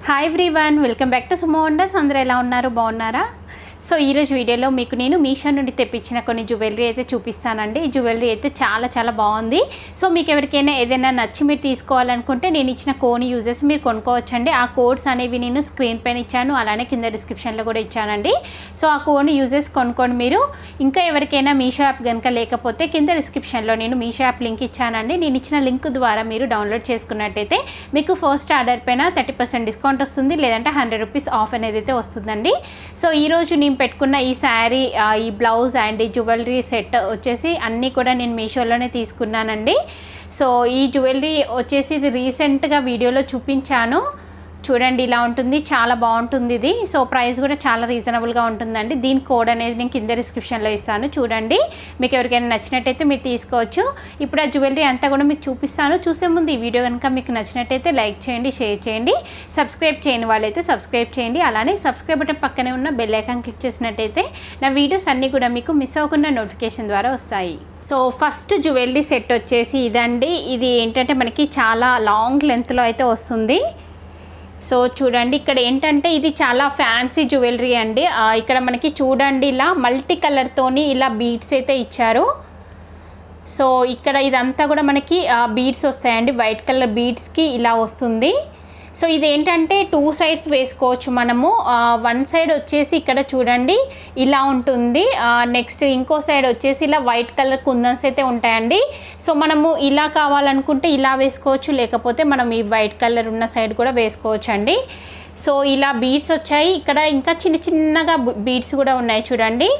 hi everyone welcome back to sumo wonders అందరూ ఎలా ఉన్నారు బాగున్నారా సో ఈరోజు వీడియోలో మీకు నేను మీషో నుండి తెప్పించిన కొన్ని జ్యువెలరీ అయితే చూపిస్తానండి ఈ జ్యువెలరీ అయితే చాలా చాలా బాగుంది సో మీకు ఎవరికైనా ఏదైనా నచ్చి మీరు తీసుకోవాలనుకుంటే నేను ఇచ్చిన కోడ్ని యూజ్ చేసి మీరు కొనుక్కోవచ్చండి ఆ కోడ్స్ అనేవి నేను స్క్రీన్ పైన ఇచ్చాను అలానే కింద డిస్క్రిప్షన్లో కూడా ఇచ్చానండి సో ఆ కోడ్ని యూజ్ చేసి కొనుక్కోండి మీరు ఇంకా ఎవరికైనా మీషో యాప్ కనుక లేకపోతే కింద డిస్క్రిప్షన్లో నేను మీషో యాప్ లింక్ ఇచ్చానండి నేను ఇచ్చిన లింక్ ద్వారా మీరు డౌన్లోడ్ చేసుకున్నట్టయితే మీకు ఫస్ట్ ఆర్డర్ పైన థర్టీ పర్సెంట్ డిస్కౌంట్ వస్తుంది లేదంటే హండ్రెడ్ రూపీస్ ఆఫ్ అనేది అయితే వస్తుందండి సో ఈరోజు నేను పెట్టుకున్న ఈ శారీ ఆ, ఈ బ్లౌజ్ అండ్ ఈ జ్యువెలరీ సెట్ వచ్చేసి అన్నీ కూడా నేను మీషోలోనే తీసుకున్నానండి సో ఈ జ్యువెలరీ వచ్చేసి ఇది రీసెంట్గా వీడియోలో చూపించాను చూడండి ఇలా ఉంటుంది చాలా బాగుంటుంది ఇది సో ప్రైస్ కూడా చాలా రీజనబుల్గా ఉంటుందండి దీని కోడ్ అనేది నేను కింద డిస్క్రిప్షన్లో ఇస్తాను చూడండి మీకు ఎవరికైనా నచ్చినట్టయితే మీరు తీసుకోవచ్చు ఇప్పుడు ఆ జ్యువెలరీ అంతా కూడా మీకు చూపిస్తాను చూసే ముందు ఈ వీడియో కనుక మీకు నచ్చినట్టయితే లైక్ చేయండి షేర్ చేయండి సబ్స్క్రైబ్ చేయని వాళ్ళైతే సబ్స్క్రైబ్ చేయండి అలానే సబ్స్క్రైబ్ బటన్ పక్కనే ఉన్న బెల్ ఐకాన్ క్లిక్ చేసినట్టయితే నా వీడియోస్ అన్నీ కూడా మీకు మిస్ అవ్వకుండా నోటిఫికేషన్ ద్వారా వస్తాయి సో ఫస్ట్ జ్యువెలరీ సెట్ వచ్చేసి ఇదండి ఇది ఏంటంటే మనకి చాలా లాంగ్ లెంత్లో అయితే వస్తుంది సో చూడండి ఇక్కడ ఏంటంటే ఇది చాలా ఫ్యాన్సీ జ్యువెలరీ అండి ఆ, ఇక్కడ మనకి చూడండి ఇలా మల్టీ కలర్తోని ఇలా బీడ్స్ అయితే ఇచ్చారు సో ఇక్కడ ఇదంతా కూడా మనకి బీడ్స్ వస్తాయండి వైట్ కలర్ బీడ్స్కి ఇలా వస్తుంది సో ఇది ఏంటంటే టూ సైడ్స్ వేసుకోవచ్చు మనము వన్ సైడ్ వచ్చేసి ఇక్కడ చూడండి ఇలా ఉంటుంది నెక్స్ట్ ఇంకో సైడ్ వచ్చేసి ఇలా వైట్ కలర్ కుందన్స్ అయితే ఉంటాయండి సో మనము ఇలా కావాలనుకుంటే ఇలా వేసుకోవచ్చు లేకపోతే మనం ఈ వైట్ కలర్ ఉన్న సైడ్ కూడా వేసుకోవచ్చు అండి సో ఇలా బీడ్స్ వచ్చాయి ఇక్కడ ఇంకా చిన్న చిన్నగా బీడ్స్ కూడా ఉన్నాయి చూడండి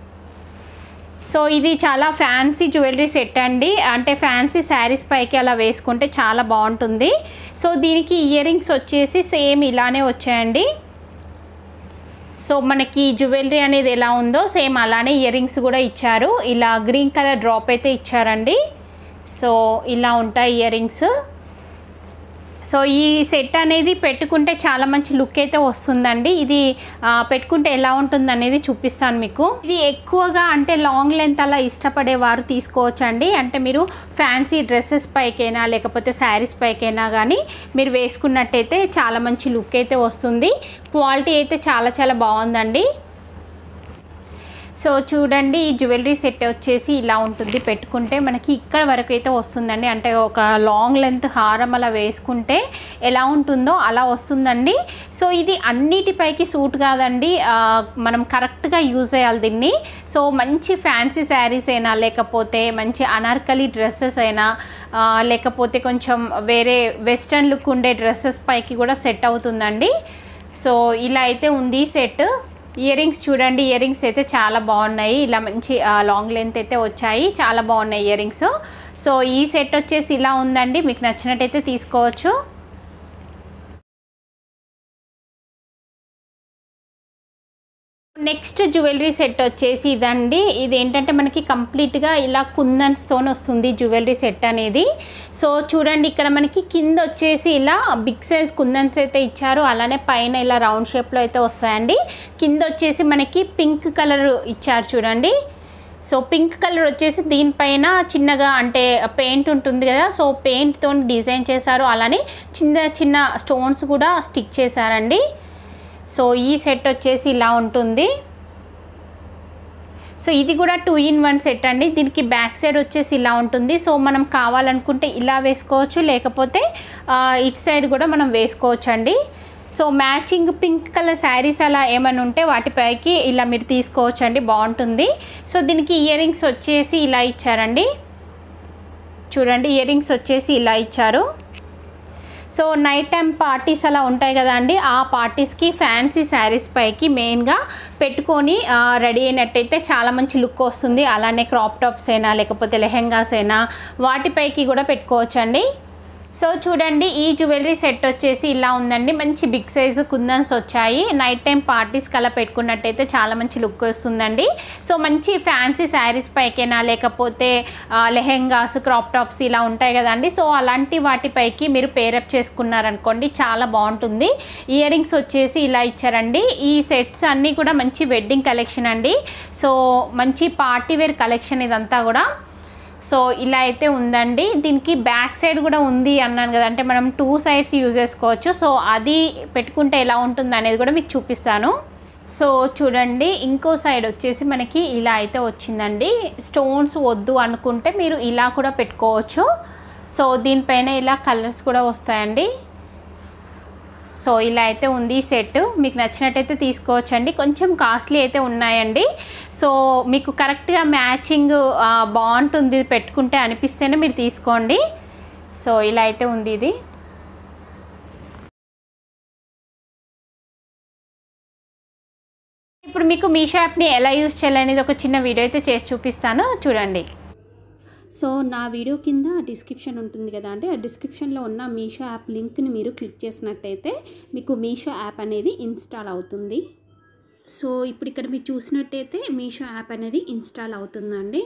సో ఇది చాలా ఫ్యాన్సీ జ్యువెలరీ సెట్ అండి అంటే ఫ్యాన్సీ శారీస్ పైకి అలా వేసుకుంటే చాలా బాగుంటుంది సో దీనికి ఇయర్ రింగ్స్ వచ్చేసి సేమ్ ఇలానే వచ్చాయండి సో మనకి జ్యువెలరీ అనేది ఎలా ఉందో సేమ్ అలానే ఇయర్ రింగ్స్ కూడా ఇచ్చారు ఇలా గ్రీన్ కలర్ డ్రాప్ అయితే ఇచ్చారండి సో ఇలా ఉంటాయి ఇయర్ రింగ్స్ సో ఈ సెట్ అనేది పెట్టుకుంటే చాలా మంచి లుక్ అయితే వస్తుందండి ఇది ఆ, పెట్టుకుంటే ఎలా ఉంటుంది అనేది చూపిస్తాను మీకు ఇది ఎక్కువగా అంటే లాంగ్ లెంత్ అలా ఇష్టపడే వారు తీసుకోవచ్చండి అంటే మీరు ఫ్యాన్సీ డ్రెస్సెస్ పైకైనా లేకపోతే శారీస్ పైకైనా కానీ మీరు వేసుకున్నట్టయితే చాలా మంచి లుక్ అయితే వస్తుంది క్వాలిటీ అయితే చాలా చాలా బాగుందండి సో చూడండి ఈ జ్యువెలరీ సెట్ వచ్చేసి ఇలా ఉంటుంది పెట్టుకుంటే మనకి ఇక్కడ వరకు అయితే వస్తుందండి అంటే ఒక లాంగ్ లెంత్ హారం అలా వేసుకుంటే ఎలా ఉంటుందో అలా వస్తుందండి సో ఇది అన్నిటిపైకి సూట్ కాదండి ఆ, మనం కరెక్ట్గా యూజ్ చేయాలి దీన్ని సో మంచి ఫ్యాన్సీ శారీస్ అయినా లేకపోతే మంచి అనార్కలి డ్రెస్సెస్ అయినా ఆ, లేకపోతే కొంచెం వేరే వెస్ట్రన్ లుక్ ఉండే డ్రెస్సెస్ పైకి కూడా సెట్ అవుతుందండి సో ఇలా అయితే ఉంది సెట్ ఇయర్ రింగ్స్ చూడండి ఇయర్ రింగ్స్ అయితే చాలా బాగున్నాయి ఇలా మంచి లాంగ్ లెంత్ అయితే వచ్చాయి చాలా బాగున్నాయి ఇయర్ రింగ్స్ సో ఈ సెట్ వచ్చేసి ఇలా ఉందండి మీకు నచ్చినట్టయితే తీసుకోవచ్చు నెక్స్ట్ జ్యువెలరీ సెట్ వచ్చేసి ఇదండి ఇది ఏంటంటే మనకి కంప్లీట్గా ఇలా కుందన్స్తో వస్తుంది జ్యువెలరీ సెట్ అనేది సో చూడండి ఇక్కడ మనకి కింద వచ్చేసి ఇలా బిగ్ సైజ్ కుందన్స్ అయితే ఇచ్చారు అలానే పైన ఇలా రౌండ్ షేప్లో అయితే వస్తాయండి కింద వచ్చేసి మనకి పింక్ కలర్ ఇచ్చారు చూడండి సో పింక్ కలర్ వచ్చేసి దీనిపైన చిన్నగా అంటే పెయింట్ ఉంటుంది కదా సో పెయింట్తో డిజైన్ చేశారు అలానే చిన్న చిన్న స్టోన్స్ కూడా స్టిక్ చేశారండి సో ఈ సెట్ వచ్చేసి ఇలా ఉంటుంది సో ఇది కూడా టూ ఇన్ వన్ సెట్ అండి దీనికి బ్యాక్ సైడ్ వచ్చేసి ఇలా ఉంటుంది సో మనం కావాలనుకుంటే ఇలా వేసుకోవచ్చు లేకపోతే ఆ, ఇటు సైడ్ కూడా మనం వేసుకోవచ్చు అండి so matching pink colour saris అలా ఏమైనా ఉంటే వాటిపైకి ఇలా మీరు తీసుకోవచ్చు అండి బాగుంటుంది సో దీనికి ఇయర్ రింగ్స్ వచ్చేసి ఇలా ఇచ్చారండి చూడండి ఇయర్ రింగ్స్ వచ్చేసి ఇలా ఇచ్చారు సో నైట్ టైం పార్టీస్ అలా ఉంటాయి కదా అండి ఆ పార్టీస్కి ఫ్యాన్సీ శారీస్ పైకి మెయిన్గా పెట్టుకొని రెడీ అయినట్టయితే చాలా మంచి లుక్ వస్తుంది అలానే క్రాప్ టాప్స్ అయినా లేకపోతే లెహెంగాస్ అయినా వాటిపైకి కూడా పెట్టుకోవచ్చండి సో చూడండి ఈ జ్యువెలరీ సెట్ వచ్చేసి ఇలా ఉందండి మంచి బిగ్ సైజు కుందన్స్ వచ్చాయి నైట్ టైం పార్టీస్కి అలా పెట్టుకున్నట్టయితే చాలా మంచి లుక్ వస్తుందండి సో మంచి ఫ్యాన్సీ శారీస్ పైకైనా లేకపోతే ఆ, లెహెంగాస్ క్రాప్ టాప్స్ ఇలా ఉంటాయి కదండి సో అలాంటి వాటిపైకి మీరు పేరప్ చేసుకున్నారనుకోండి చాలా బాగుంటుంది ఇయర్ రింగ్స్ వచ్చేసి ఇలా ఇచ్చారండి ఈ సెట్స్ అన్నీ కూడా మంచి వెడ్డింగ్ కలెక్షన్ అండి సో మంచి పార్టీ వేర్ కలెక్షన్ ఇదంతా కూడా సో ఇలా అయితే ఉందండి దీనికి బ్యాక్ సైడ్ కూడా ఉంది అన్నాను కదా అంటే మనం టూ సైడ్స్ యూజ్ చేసుకోవచ్చు సో అది పెట్టుకుంటే ఎలా ఉంటుంది అనేది కూడా మీకు చూపిస్తాను సో చూడండి ఇంకో సైడ్ వచ్చేసి మనకి ఇలా అయితే వచ్చిందండి స్టోన్స్ వద్దు అనుకుంటే మీరు ఇలా కూడా పెట్టుకోవచ్చు సో దీనిపైన ఇలా కలర్స్ కూడా వస్తాయండి సో ఇలా అయితే ఉంది సెట్ మీకు నచ్చినట్టయితే తీసుకోవచ్చండి కొంచెం కాస్ట్లీ అయితే ఉన్నాయండి సో మీకు కరెక్ట్గా మ్యాచింగ్ బాగుంటుంది ఇది పెట్టుకుంటే అనిపిస్తేనే మీరు తీసుకోండి సో ఇలా అయితే ఉంది ఇది ఇప్పుడు మీకు మీషో యాప్ని ఎలా యూస్ చేయాలనేది ఒక చిన్న వీడియో అయితే చేసి చూపిస్తాను చూడండి సో నా వీడియో కింద డిస్క్రిప్షన్ ఉంటుంది కదా అంటే ఆ డిస్క్రిప్షన్లో ఉన్న మీషో యాప్ లింక్ని మీరు క్లిక్ చేసినట్టయితే మీకు మీషో యాప్ అనేది ఇన్స్టాల్ అవుతుంది సో ఇప్పుడు ఇక్కడ మీరు చూసినట్టయితే మీషో యాప్ అనేది ఇన్స్టాల్ అవుతుందండి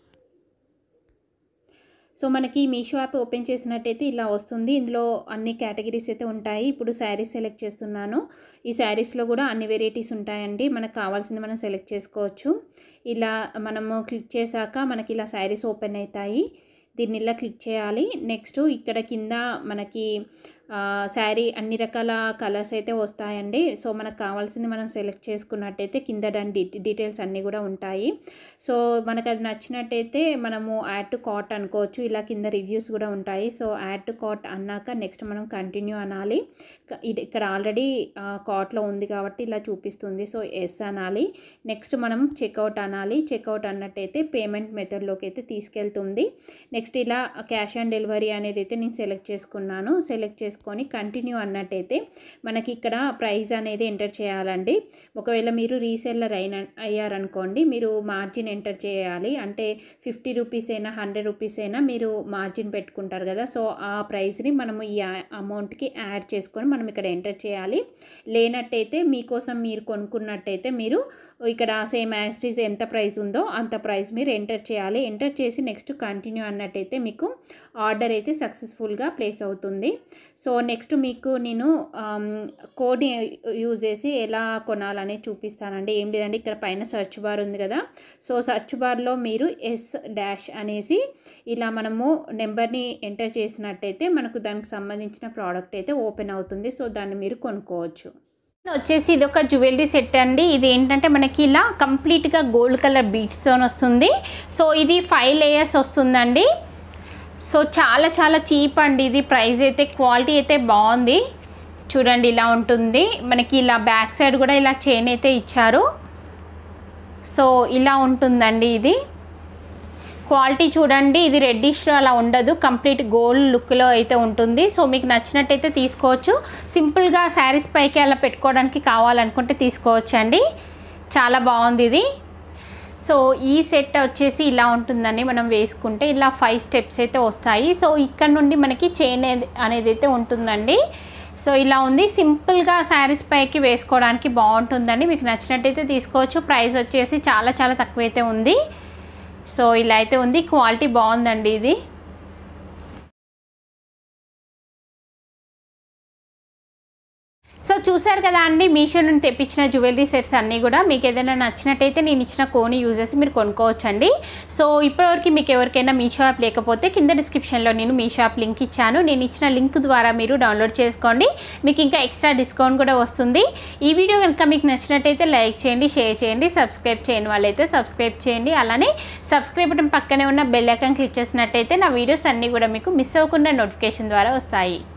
సో మనకి మీషో యాప్ ఓపెన్ చేసినట్టయితే ఇలా వస్తుంది ఇందులో అన్ని కేటగిరీస్ అయితే ఉంటాయి ఇప్పుడు శారీస్ సెలెక్ట్ చేస్తున్నాను ఈ శారీస్లో కూడా అన్ని వెరైటీస్ ఉంటాయండి మనకు కావాల్సింది మనం సెలెక్ట్ చేసుకోవచ్చు ఇలా మనము క్లిక్ చేశాక మనకి ఇలా శారీస్ ఓపెన్ అవుతాయి దీన్ని ఇలా క్లిక్ చేయాలి నెక్స్ట్ ఇక్కడ కింద మనకి శారీ అన్ని రకాల కలర్స్ అయితే వస్తాయండి సో మనకు కావాల్సింది మనం సెలెక్ట్ చేసుకున్నట్టయితే కింద దాని డీ డీటెయిల్స్ అన్నీ కూడా ఉంటాయి సో మనకు అది నచ్చినట్టయితే మనము యాడ్ టు కార్ట్ అనుకోవచ్చు ఇలా కింద రివ్యూస్ కూడా ఉంటాయి సో యాడ్ టు కార్ట్ అన్నాక నెక్స్ట్ మనం కంటిన్యూ అనాలి క- ఇది ఇక్కడ ఆల్రెడీ కార్ట్లో ఉంది కాబట్టి ఇలా చూపిస్తుంది సో ఎస్ అనాలి నెక్స్ట్ మనం చెక్అవుట్ అనాలి చెక్అవుట్ అన్నట్టయితే పేమెంట్ మెథడ్లోకి అయితే తీసుకెళ్తుంది నెక్స్ట్ ఇలా క్యాష్ ఆన్ డెలివరీ అనేది అయితే నేను సెలెక్ట్ చేసుకున్నాను సెలెక్ట్ చేసుకొని కంటిన్యూ అన్నట్టయితే మనకి ఇక్కడ ప్రైస్ అనేది ఎంటర్ చేయాలండి ఒకవేళ మీరు రీసెల్లర్ అయిన అయ్యారనుకోండి మీరు మార్జిన్ ఎంటర్ చేయాలి అంటే ఫిఫ్టీ రూపీస్ అయినా హండ్రెడ్ రూపీస్ అయినా మీరు మార్జిన్ పెట్టుకుంటారు కదా సో ఆ ప్రైస్ని మనము ఈ అమౌంట్కి యాడ్ చేసుకొని మనం ఇక్కడ ఎంటర్ చేయాలి లేనట్టయితే మీకోసం మీరు కొనుక్కున్నట్టయితే మీరు ఇక్కడ సేమ్ యాస్టీస్ ఎంత ప్రైస్ ఉందో అంత ప్రైస్ మీరు ఎంటర్ చేయాలి ఎంటర్ చేసి నెక్స్ట్ కంటిన్యూ అన్నట్టయితే మీకు ఆర్డర్ అయితే సక్సెస్ఫుల్గా ప్లేస్ అవుతుంది సో నెక్స్ట్ మీకు నేను కోడ్ యూజ్ చేసి ఎలా కొనాలని చూపిస్తానండి ఏం లేదండి ఇక్కడ పైన సెర్చ్ బార్ ఉంది కదా సో సెర్చ్ బార్లో మీరు ఎస్ డాష్ అనేసి ఇలా మనము నెంబర్ని ఎంటర్ చేసినట్టయితే మనకు దానికి సంబంధించిన ప్రోడక్ట్ అయితే ఓపెన్ అవుతుంది సో దాన్ని మీరు కొనుక్కోవచ్చు వచ్చేసి ఇది ఒక జ్యువెలరీ సెట్ అండి ఇది ఏంటంటే మనకి ఇలా కంప్లీట్గా గోల్డ్ కలర్ బీట్స్తో వస్తుంది సో ఇది ఫైవ్ లేయర్స్ వస్తుందండి సో చాలా చాలా చీప్ అండి ఇది ప్రైస్ అయితే క్వాలిటీ అయితే బాగుంది చూడండి ఇలా ఉంటుంది మనకి ఇలా బ్యాక్ సైడ్ కూడా ఇలా చైన్ అయితే ఇచ్చారు సో ఇలా ఉంటుందండి ఇది క్వాలిటీ చూడండి ఇది రెడ్డిష్లో అలా ఉండదు కంప్లీట్ గోల్డ్ లుక్లో అయితే ఉంటుంది సో మీకు నచ్చినట్టయితే తీసుకోవచ్చు సింపుల్గా శారీస్ పైకి అలా పెట్టుకోవడానికి కావాలనుకుంటే తీసుకోవచ్చు అండి చాలా బాగుంది ఇది సో ఈ సెట్ వచ్చేసి ఇలా ఉంటుందండి మనం వేసుకుంటే ఇలా ఫైవ్ స్టెప్స్ అయితే వస్తాయి సో ఇక్కడ నుండి మనకి చైన్ అనేది అయితే ఉంటుందండి సో ఇలా ఉంది సింపుల్గా శారీస్ పైకి వేసుకోవడానికి బాగుంటుందండి మీకు నచ్చినట్టయితే తీసుకోవచ్చు ప్రైస్ వచ్చేసి చాలా చాలా తక్కువ అయితే ఉంది సో ఇలా అయితే ఉంది క్వాలిటీ బాగుందండి ఇది సో చూసారు కదా అండి మీషో నుండి తెప్పించిన జ్యువెలరీ సెట్స్ అన్నీ కూడా మీకు ఏదైనా నచ్చినట్టయితే నేను ఇచ్చిన కోని యూజ్ చేసి మీరు కొనుక్కోవచ్చండి సో ఇప్పటివరకు మీకు ఎవరికైనా మీషో యాప్ లేకపోతే కింద డిస్క్రిప్షన్లో నేను మీషో యాప్ లింక్ ఇచ్చాను నేను ఇచ్చిన లింక్ ద్వారా మీరు డౌన్లోడ్ చేసుకోండి మీకు ఇంకా ఎక్స్ట్రా డిస్కౌంట్ కూడా వస్తుంది ఈ వీడియో కనుక మీకు నచ్చినట్టయితే లైక్ చేయండి షేర్ చేయండి సబ్స్క్రైబ్ చేయని వాళ్ళైతే సబ్స్క్రైబ్ చేయండి అలానే సబ్స్క్రైబ్ బటన్ పక్కనే ఉన్న బెల్ ఐకాన్ క్లిక్ చేసినట్టయితే నా వీడియోస్ అన్నీ కూడా మీకు మిస్ అవ్వకుండా నోటిఫికేషన్ ద్వారా వస్తాయి